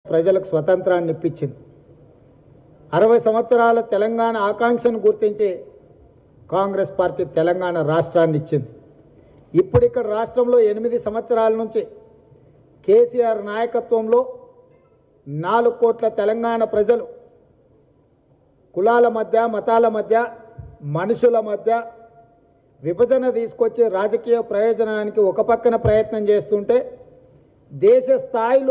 ప్రజలకు స్వతంత్రాన్ని ఇప్పించింది అరవై సంవత్సరాల తెలంగాణ ఆకాంక్షను గుర్తించి కాంగ్రెస్ పార్టీ తెలంగాణ రాష్ట్రాన్ని ఇచ్చింది ఇప్పుడు ఇక్కడ రాష్ట్రంలో ఎనిమిది సంవత్సరాల నుంచి కేసీఆర్ నాయకత్వంలో నాలుగు కోట్ల తెలంగాణ ప్రజలు కులాల మధ్య మతాల మధ్య మనుషుల మధ్య విభజన తీసుకొచ్చి రాజకీయ ప్రయోజనానికి ఒక పక్కన ప్రయత్నం చేస్తుంటే దేశ స్థాయిలో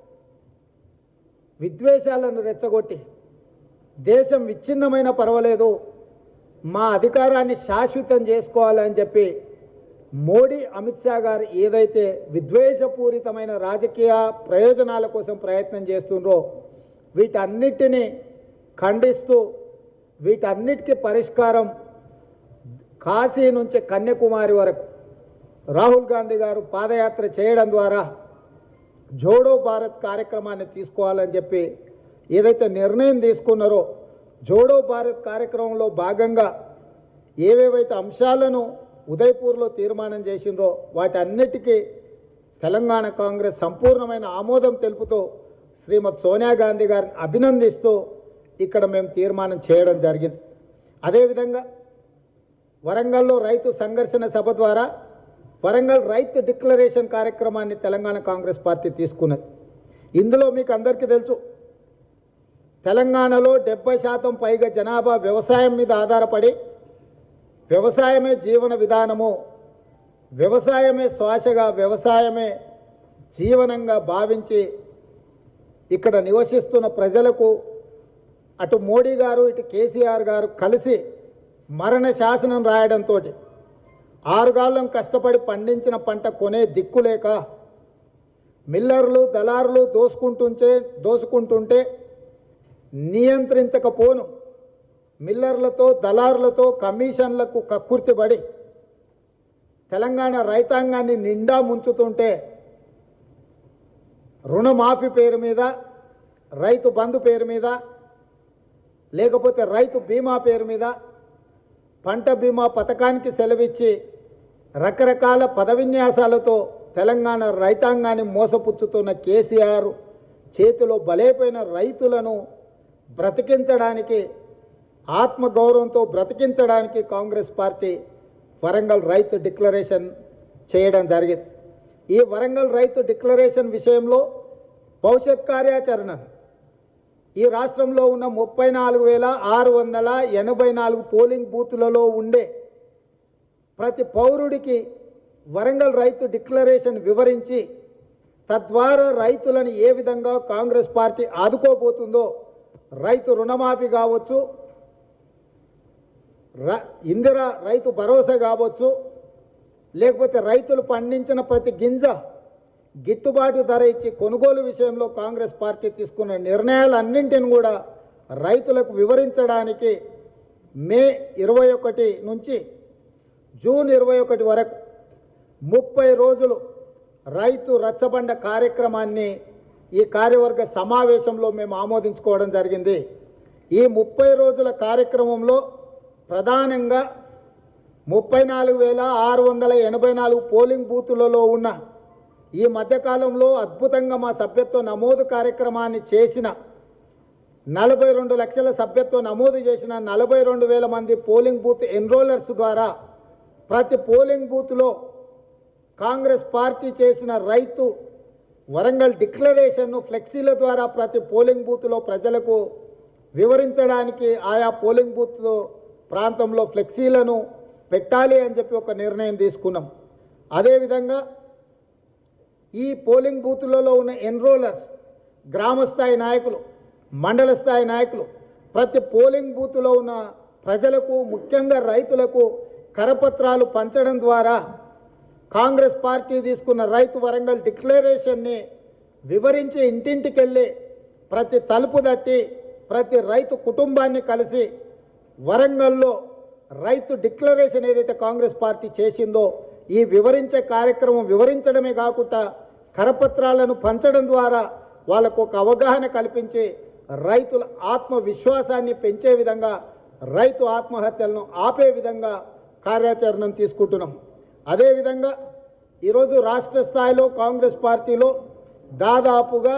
విద్వేషాలను రెచ్చగొట్టి దేశం విచ్ఛిన్నమైన పర్వాలేదు మా అధికారాన్ని శాశ్వతం చేసుకోవాలని చెప్పి మోడీ అమిత్ షా గారు ఏదైతే విద్వేషపూరితమైన రాజకీయ ప్రయోజనాల కోసం ప్రయత్నం చేస్తుండ్రో వీటన్నిటినీ ఖండిస్తూ వీటన్నిటికీ పరిష్కారం కాశీ నుంచి కన్యాకుమారి వరకు రాహుల్ గాంధీ గారు పాదయాత్ర చేయడం ద్వారా జోడో భారత్ కార్యక్రమాన్ని తీసుకోవాలని చెప్పి ఏదైతే నిర్ణయం తీసుకున్నారో జోడో భారత్ కార్యక్రమంలో భాగంగా ఏవేవైతే అంశాలను ఉదయపూర్లో తీర్మానం చేసిండ్రో వాటన్నిటికీ తెలంగాణ కాంగ్రెస్ సంపూర్ణమైన ఆమోదం తెలుపుతూ శ్రీమతి సోనియా గాంధీ గారిని అభినందిస్తూ ఇక్కడ మేము తీర్మానం చేయడం జరిగింది అదేవిధంగా వరంగల్లో రైతు సంఘర్షణ సభ ద్వారా వరంగల్ రైతు డిక్లరేషన్ కార్యక్రమాన్ని తెలంగాణ కాంగ్రెస్ పార్టీ తీసుకున్నది ఇందులో మీకు అందరికీ తెలుసు తెలంగాణలో డెబ్బై శాతం పైగా జనాభా వ్యవసాయం మీద ఆధారపడి వ్యవసాయమే జీవన విధానము వ్యవసాయమే శ్వాసగా వ్యవసాయమే జీవనంగా భావించి ఇక్కడ నివసిస్తున్న ప్రజలకు అటు మోడీ గారు ఇటు కేసీఆర్ గారు కలిసి మరణ శాసనం రాయడంతో ఆరుగాలం కష్టపడి పండించిన పంట కొనే దిక్కులేక మిల్లర్లు దళారులు దోసుకుంటుంటే దోసుకుంటుంటే నియంత్రించకపోను మిల్లర్లతో దళారులతో కమిషన్లకు కక్కుర్తిపడి తెలంగాణ రైతాంగాన్ని నిండా ముంచుతుంటే రుణమాఫీ పేరు మీద రైతు బంధు పేరు మీద లేకపోతే రైతు బీమా పేరు మీద పంట బీమా పథకానికి సెలవిచ్చి రకరకాల పదవిన్యాసాలతో తెలంగాణ రైతాంగాన్ని మోసపుచ్చుతున్న కేసీఆర్ చేతిలో బలైపోయిన రైతులను బ్రతికించడానికి ఆత్మగౌరవంతో బ్రతికించడానికి కాంగ్రెస్ పార్టీ వరంగల్ రైతు డిక్లరేషన్ చేయడం జరిగింది ఈ వరంగల్ రైతు డిక్లరేషన్ విషయంలో భవిష్యత్ కార్యాచరణ ఈ రాష్ట్రంలో ఉన్న ముప్పై నాలుగు వేల ఆరు వందల ఎనభై నాలుగు పోలింగ్ బూతులలో ఉండే ప్రతి పౌరుడికి వరంగల్ రైతు డిక్లరేషన్ వివరించి తద్వారా రైతులను ఏ విధంగా కాంగ్రెస్ పార్టీ ఆదుకోబోతుందో రైతు రుణమాఫీ కావచ్చు ర ఇందిరా రైతు భరోసా కావచ్చు లేకపోతే రైతులు పండించిన ప్రతి గింజ గిట్టుబాటు ధర ఇచ్చి కొనుగోలు విషయంలో కాంగ్రెస్ పార్టీ తీసుకున్న నిర్ణయాలన్నింటిని కూడా రైతులకు వివరించడానికి మే ఇరవై ఒకటి నుంచి జూన్ ఇరవై ఒకటి వరకు ముప్పై రోజులు రైతు రచ్చబండ కార్యక్రమాన్ని ఈ కార్యవర్గ సమావేశంలో మేము ఆమోదించుకోవడం జరిగింది ఈ ముప్పై రోజుల కార్యక్రమంలో ప్రధానంగా ముప్పై నాలుగు వేల ఆరు వందల ఎనభై నాలుగు పోలింగ్ బూతులలో ఉన్న ఈ మధ్యకాలంలో అద్భుతంగా మా సభ్యత్వ నమోదు కార్యక్రమాన్ని చేసిన నలభై రెండు లక్షల సభ్యత్వ నమోదు చేసిన నలభై రెండు వేల మంది పోలింగ్ బూత్ ఎన్రోలర్స్ ద్వారా ప్రతి పోలింగ్ బూత్లో కాంగ్రెస్ పార్టీ చేసిన రైతు వరంగల్ డిక్లరేషన్ను ఫ్లెక్సీల ద్వారా ప్రతి పోలింగ్ బూత్లో ప్రజలకు వివరించడానికి ఆయా పోలింగ్ బూత్ ప్రాంతంలో ఫ్లెక్సీలను పెట్టాలి అని చెప్పి ఒక నిర్ణయం తీసుకున్నాం అదేవిధంగా ఈ పోలింగ్ బూతులలో ఉన్న ఎన్రోలర్స్ గ్రామ స్థాయి నాయకులు మండల స్థాయి నాయకులు ప్రతి పోలింగ్ బూతులో ఉన్న ప్రజలకు ముఖ్యంగా రైతులకు కరపత్రాలు పంచడం ద్వారా కాంగ్రెస్ పార్టీ తీసుకున్న రైతు వరంగల్ డిక్లరేషన్ని వివరించి ఇంటింటికి వెళ్ళి ప్రతి తలుపు తట్టి ప్రతి రైతు కుటుంబాన్ని కలిసి వరంగల్లో రైతు డిక్లరేషన్ ఏదైతే కాంగ్రెస్ పార్టీ చేసిందో ఈ వివరించే కార్యక్రమం వివరించడమే కాకుండా కరపత్రాలను పంచడం ద్వారా వాళ్ళకు ఒక అవగాహన కల్పించి రైతుల ఆత్మవిశ్వాసాన్ని పెంచే విధంగా రైతు ఆత్మహత్యలను ఆపే విధంగా కార్యాచరణ తీసుకుంటున్నాం అదేవిధంగా ఈరోజు రాష్ట్ర స్థాయిలో కాంగ్రెస్ పార్టీలో దాదాపుగా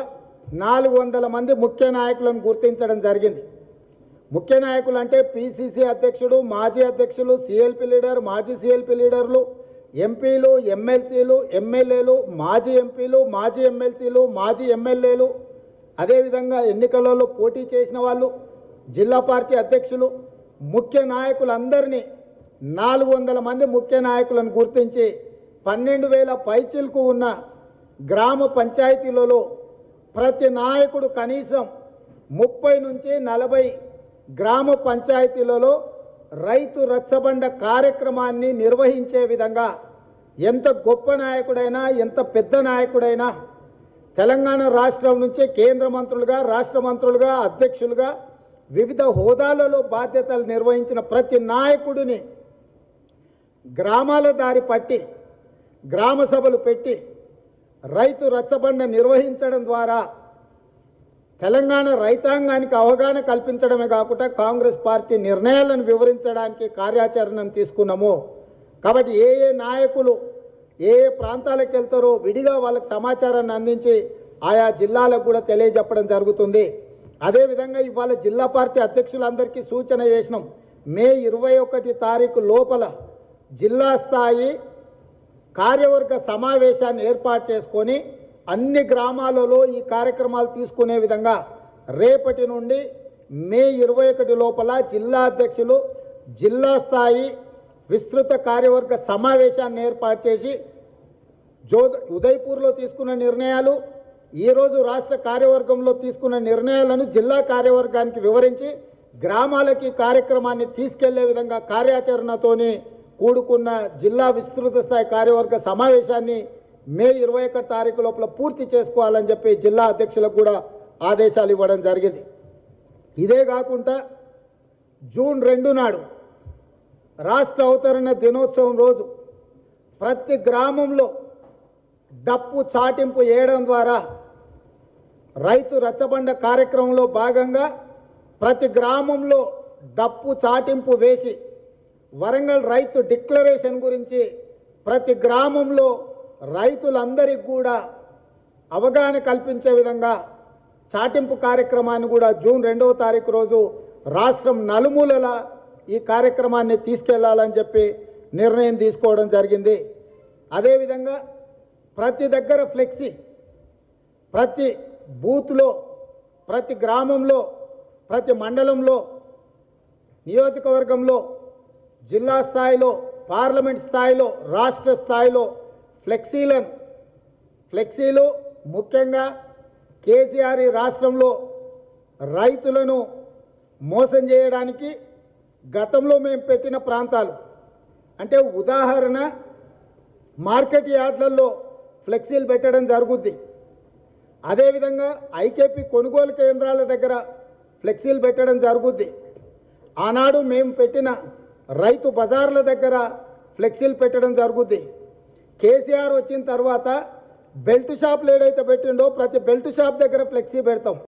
నాలుగు వందల మంది ముఖ్య నాయకులను గుర్తించడం జరిగింది ముఖ్య నాయకులు అంటే పిసిసి అధ్యక్షుడు మాజీ అధ్యక్షులు సిఎల్పి లీడర్ మాజీ సిఎల్పి లీడర్లు ఎంపీలు ఎమ్మెల్సీలు ఎమ్మెల్యేలు మాజీ ఎంపీలు మాజీ ఎమ్మెల్సీలు మాజీ ఎమ్మెల్యేలు అదేవిధంగా ఎన్నికలలో పోటీ చేసిన వాళ్ళు జిల్లా పార్టీ అధ్యక్షులు ముఖ్య నాయకులందరినీ నాలుగు వందల మంది ముఖ్య నాయకులను గుర్తించి పన్నెండు వేల పైచిలకు ఉన్న గ్రామ పంచాయతీలలో ప్రతి నాయకుడు కనీసం ముప్పై నుంచి నలభై గ్రామ పంచాయతీలలో రైతు రచ్చబండ కార్యక్రమాన్ని నిర్వహించే విధంగా ఎంత గొప్ప నాయకుడైనా ఎంత పెద్ద నాయకుడైనా తెలంగాణ రాష్ట్రం నుంచి కేంద్ర మంత్రులుగా రాష్ట్ర మంత్రులుగా అధ్యక్షులుగా వివిధ హోదాలలో బాధ్యతలు నిర్వహించిన ప్రతి నాయకుడిని గ్రామాల దారి పట్టి గ్రామ సభలు పెట్టి రైతు రచ్చబండ నిర్వహించడం ద్వారా తెలంగాణ రైతాంగానికి అవగాహన కల్పించడమే కాకుండా కాంగ్రెస్ పార్టీ నిర్ణయాలను వివరించడానికి కార్యాచరణను తీసుకున్నాము కాబట్టి ఏ ఏ నాయకులు ఏ ఏ ప్రాంతాలకు వెళ్తారో విడిగా వాళ్ళకి సమాచారాన్ని అందించి ఆయా జిల్లాలకు కూడా తెలియజెప్పడం జరుగుతుంది అదేవిధంగా ఇవాళ జిల్లా పార్టీ అధ్యక్షులందరికీ సూచన చేసినాం మే ఇరవై ఒకటి తారీఖు లోపల జిల్లా స్థాయి కార్యవర్గ సమావేశాన్ని ఏర్పాటు చేసుకొని అన్ని గ్రామాలలో ఈ కార్యక్రమాలు తీసుకునే విధంగా రేపటి నుండి మే ఇరవై ఒకటి లోపల జిల్లా అధ్యక్షులు జిల్లా స్థాయి విస్తృత కార్యవర్గ సమావేశాన్ని ఏర్పాటు చేసి జో ఉదయ్పూర్లో తీసుకున్న నిర్ణయాలు ఈరోజు రాష్ట్ర కార్యవర్గంలో తీసుకున్న నిర్ణయాలను జిల్లా కార్యవర్గానికి వివరించి గ్రామాలకి కార్యక్రమాన్ని తీసుకెళ్లే విధంగా కార్యాచరణతోని కూడుకున్న జిల్లా విస్తృత స్థాయి కార్యవర్గ సమావేశాన్ని మే ఇరవై ఒకటి తారీఖు లోపల పూర్తి చేసుకోవాలని చెప్పి జిల్లా అధ్యక్షులకు కూడా ఆదేశాలు ఇవ్వడం జరిగింది ఇదే కాకుండా జూన్ రెండు నాడు రాష్ట్ర అవతరణ దినోత్సవం రోజు ప్రతి గ్రామంలో డప్పు చాటింపు వేయడం ద్వారా రైతు రచ్చబండ కార్యక్రమంలో భాగంగా ప్రతి గ్రామంలో డప్పు చాటింపు వేసి వరంగల్ రైతు డిక్లరేషన్ గురించి ప్రతి గ్రామంలో రైతులందరికీ కూడా అవగాహన కల్పించే విధంగా చాటింపు కార్యక్రమాన్ని కూడా జూన్ రెండవ తారీఖు రోజు రాష్ట్రం నలుమూలల ఈ కార్యక్రమాన్ని తీసుకెళ్లాలని చెప్పి నిర్ణయం తీసుకోవడం జరిగింది అదేవిధంగా ప్రతి దగ్గర ఫ్లెక్సీ ప్రతి బూత్లో ప్రతి గ్రామంలో ప్రతి మండలంలో నియోజకవర్గంలో జిల్లా స్థాయిలో పార్లమెంట్ స్థాయిలో రాష్ట్ర స్థాయిలో ఫ్లెక్సీలను ఫ్లెక్సీలు ముఖ్యంగా కేసీఆర్ ఈ రాష్ట్రంలో రైతులను మోసం చేయడానికి గతంలో మేము పెట్టిన ప్రాంతాలు అంటే ఉదాహరణ మార్కెట్ యార్డ్లలో ఫ్లెక్సీలు పెట్టడం జరుగుద్ది అదేవిధంగా ఐకేపీ కొనుగోలు కేంద్రాల దగ్గర ఫ్లెక్సీలు పెట్టడం జరుగుద్ది ఆనాడు మేము పెట్టిన రైతు బజార్ల దగ్గర ఫ్లెక్సీలు పెట్టడం జరుగుద్ది కేసీఆర్ వచ్చిన తర్వాత బెల్ట్ షాపులు ఏడైతే పెట్టిండో ప్రతి బెల్ట్ షాప్ దగ్గర ఫ్లెక్సీ పెడతాం